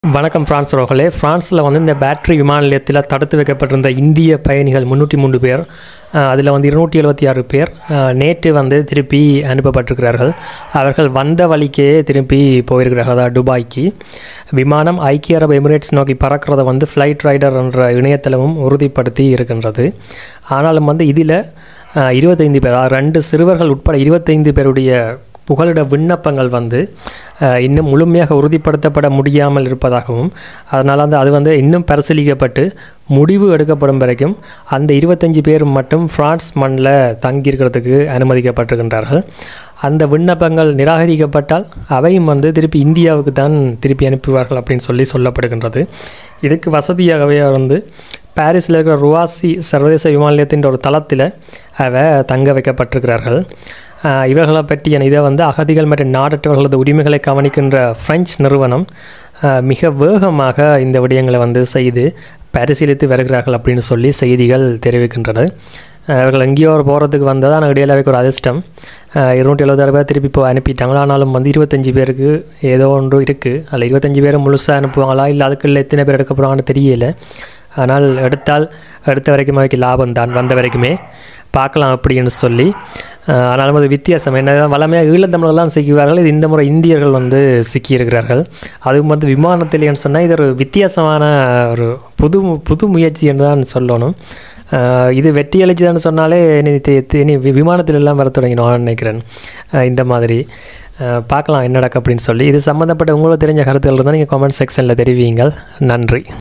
வணக்கம் பிரான்ஸ் ரோகலே பிரான்ஸில் வந்து இந்த பேட்டரி விமான நிலையத்தில் தடுத்து வைக்கப்பட்டிருந்த இந்திய பயணிகள் முந்நூற்றி மூன்று பேர் அதில் வந்து இருநூற்றி எழுபத்தி ஆறு பேர் அஹ், நேற்று வந்து திருப்பி அனுப்பப்பட்டிருக்கிறார்கள் அவர்கள் வந்த வழிக்கே திருப்பி போயிருக்கிறார்கள் அதாவது துபாய்க்கு விமானம் ஐக்கிய அரபு எமிரேட்ஸ் நோக்கி பறக்கிறத வந்து ஃப்ளைட் ரைடர் என்ற இணையதளமும் உறுதிப்படுத்தி இருக்கின்றது ஆனாலும் வந்து இதில் இருபத்தைந்து பேர் அதாவது ரெண்டு சிறுவர்கள் உட்பட இருபத்தைந்து பேருடைய புகலிட விண்ணப்பங்கள் வந்து அஹ், இன்னும் முழுமையாக உறுதிப்படுத்தப்பட முடியாமல் இருப்பதாகவும் அதனால் வந்து அது வந்து இன்னும் பரிசீலிக்கப்பட்டு முடிவு எடுக்கப்படும் வரைக்கும் அந்த இருபத்தஞ்சி பேர் மட்டும் பிரான்ஸ் மண்ணில் தங்கியிருக்கிறதுக்கு அனுமதிக்கப்பட்டிருக்கின்றார்கள் அந்த விண்ணப்பங்கள் நிராகரிக்கப்பட்டால் அவையும் வந்து திருப்பி இந்தியாவுக்கு தான் திருப்பி அனுப்புவார்கள் அப்படின்னு சொல்லி சொல்லப்படுகின்றது இதுக்கு வசதியாகவே வந்து பாரிஸில் இருக்கிற ருவாசி சர்வதேச விமான நிலையத்தின் ஒரு தளத்தில் அவ தங்க வைக்கப்பட்டிருக்கிறார்கள் ஆஹ் இவர்களை பற்றிய இதை வந்து அகதிகள் மற்றும் நாடற்றவர்களது உரிமைகளை கவனிக்கின்ற பிரெஞ்சு நிறுவனம் ஆஹ் மிக வேகமாக இந்த விடயங்களை வந்து செய்து பரிசீலித்து வருகிறார்கள் அப்படின்னு சொல்லி செய்திகள் தெரிவிக்கின்றன ஆஹ் இவர்கள் எங்கேயோ ஒரு போகிறதுக்கு வந்தது ஆனால் இடையிலாவைக்கு ஒரு அதிர்ஷ்டம் ஆஹ் இருநூற்றி எழுபத்தாறு பேர் திருப்பி இப்போ அனுப்பிட்டாங்களா ஆனாலும் வந்து இருபத்தஞ்சி பேருக்கு ஏதோ ஒன்று இருக்குது அதில் இருபத்தஞ்சி பேர் முழுசாக அனுப்புவாங்களா இல்லை அதுக்குள்ள எத்தனை பேர் எடுக்க போகிறாங்கன்னு தெரியல ஆனால் எடுத்தால் எடுத்த வரைக்கும் அவைக்கு லாபம் தான் வந்த வரைக்குமே பார்க்கலாம் அப்படின்னு சொல்லி ஆஹ் ஆனாலும் அது வித்தியாசம் என்ன வளமையாக ஈழத்தமிழர்லாம் சிக்குவார்கள் இது இந்த முறை இந்தியர்கள் வந்து சிக்கியிருக்கிறார்கள் அதுவும் வந்து விமானத்திலேன்னு சொன்னால் இது ஒரு வித்தியாசமான ஒரு புது புது முயற்சி என்று தான் சொல்லணும் ஆஹ் இது வெற்றி அளிச்சுதான்னு சொன்னாலே இனி தி- தி- இனி வி- விமானத்தில் எல்லாம் வர தொடங்கினோம் நினைக்கிறேன் ஆஹ் இந்த மாதிரி ஆஹ் பார்க்கலாம் என்ன நடக்கு அப்படின்னு சொல்லி இது சம்மந்தப்பட்ட உங்களுக்கு தெரிஞ்ச கருத்துக்கள் இருந்தால் நீங்கள் கமெண்ட் செக்ஷனில் தெரிவிங்கள் நன்றி